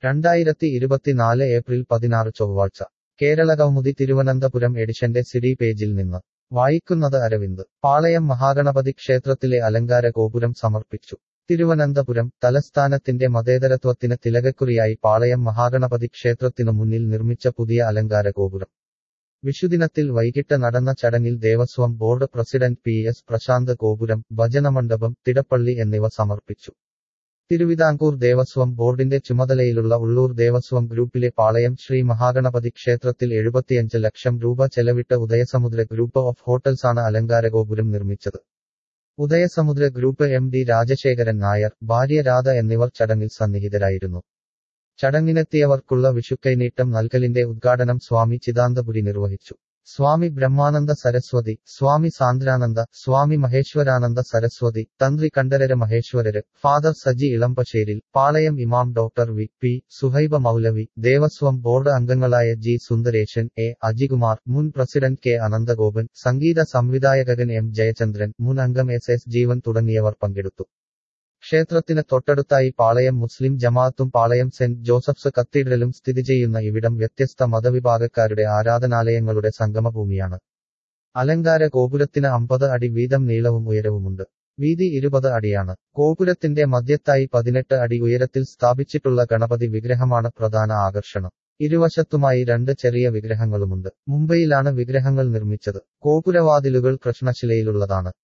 രണ്ടായിരത്തി ഇരുപത്തിനാല് ഏപ്രിൽ പതിനാറ് ചൊവ്വാഴ്ച കേരളകൗമുദി തിരുവനന്തപുരം എഡിഷന്റെ സിഡി പേജിൽ നിന്ന് വായിക്കുന്നത് അരവിന്ദ് പാളയം മഹാഗണപതി ക്ഷേത്രത്തിലെ അലങ്കാര ഗോപുരം സമർപ്പിച്ചു തിരുവനന്തപുരം തലസ്ഥാനത്തിന്റെ മതേതരത്വത്തിന് തിലകക്കുറിയായി പാളയം മഹാഗണപതി ക്ഷേത്രത്തിനു മുന്നിൽ നിർമ്മിച്ച പുതിയ അലങ്കാര ഗോപുരം വിഷുദിനത്തിൽ വൈകിട്ട് നടന്ന ചടങ്ങിൽ Devaswom board president P S Prasanth ഗോപുരം ഭജനമണ്ഡപം തിടപ്പള്ളി എന്നിവ സമർപ്പിച്ചു തിരുവിതാംകൂർ ദേവസ്വം ബോർഡിന്റെ ചുമതലയിലുള്ള ഉള്ളൂർ ദേവസ്വം ഗ്രൂപ്പിലെ പാളയം ശ്രീ മഹാഗണപതി ക്ഷേത്രത്തിൽ എഴുപത്തിയഞ്ച് ലക്ഷം രൂപ ചെലവിട്ട് ഉദയസമുദ്ര ഗ്രൂപ്പ് ഓഫ് ഹോട്ടൽസാണ് അലങ്കാര ഗോപുരം നിർമ്മിച്ചത് Udayasamudra group M D Rajasekharan Nair ഭാര്യ രാധ എന്നിവർ ചടങ്ങിൽ സന്നിഹിതരായിരുന്നു ചടങ്ങിനെത്തിയവർക്കുള്ള വിഷുക്കൈനീട്ടം നൽകലിന്റെ ഉദ്ഘാടനം സ്വാമി ചിദാന്തപുരി നിർവഹിച്ചു സ്വാമി ബ്രഹ്മാനന്ദ സരസ്വതി സ്വാമി സാന്ദ്രാനന്ദ സ്വാമി മഹേശ്വരാനന്ദ സരസ്വതി തന്ത്രി കണ്ഠരര് മഹേശ്വരര് ഫാദർ സജി ഇളമ്പശ്ശേരിൽ പാളയം ഇമാം doctor V P Suhaiba Moulavi Devaswom board അംഗങ്ങളായ ജി സുന്ദരേശൻ എ അജികുമാർ മുൻ പ്രസിഡന്റ് കെ അനന്തഗോപൻ സംഗീത സംവിധായകൻ എം ജയചന്ദ്രൻ മുൻ അംഗം എസ് എസ് ജീവൻ തുടങ്ങിയവർ പങ്കെടുത്തു ക്ഷേത്രത്തിന് തൊട്ടടുത്തായി പാളയം മുസ്ലിം ജമാഅത്തും പാളയം സെന്റ് ജോസഫ്സ് കത്തീഡ്രലും സ്ഥിതി ചെയ്യുന്ന ഇവിടം വ്യത്യസ്ത മതവിഭാഗക്കാരുടെ ആരാധനാലയങ്ങളുടെ സംഗമഭൂമിയാണ് അലങ്കാര ഗോപുരത്തിന് അമ്പത് അടി വീതം നീളവും ഉയരവുമുണ്ട് വീതി ഇരുപത് അടിയാണ് ഗോപുരത്തിന്റെ മധ്യത്തായി പതിനെട്ട് അടി ഉയരത്തിൽ സ്ഥാപിച്ചിട്ടുള്ള ഗണപതി വിഗ്രഹമാണ് പ്രധാന ആകർഷണം ഇരുവശത്തുമായി രണ്ട് ചെറിയ വിഗ്രഹങ്ങളുമുണ്ട് മുംബൈയിലാണ് വിഗ്രഹങ്ങൾ നിർമ്മിച്ചത് ഗോപുരവാതിലുകൾ കൃഷ്ണശിലയിലുള്ളതാണ്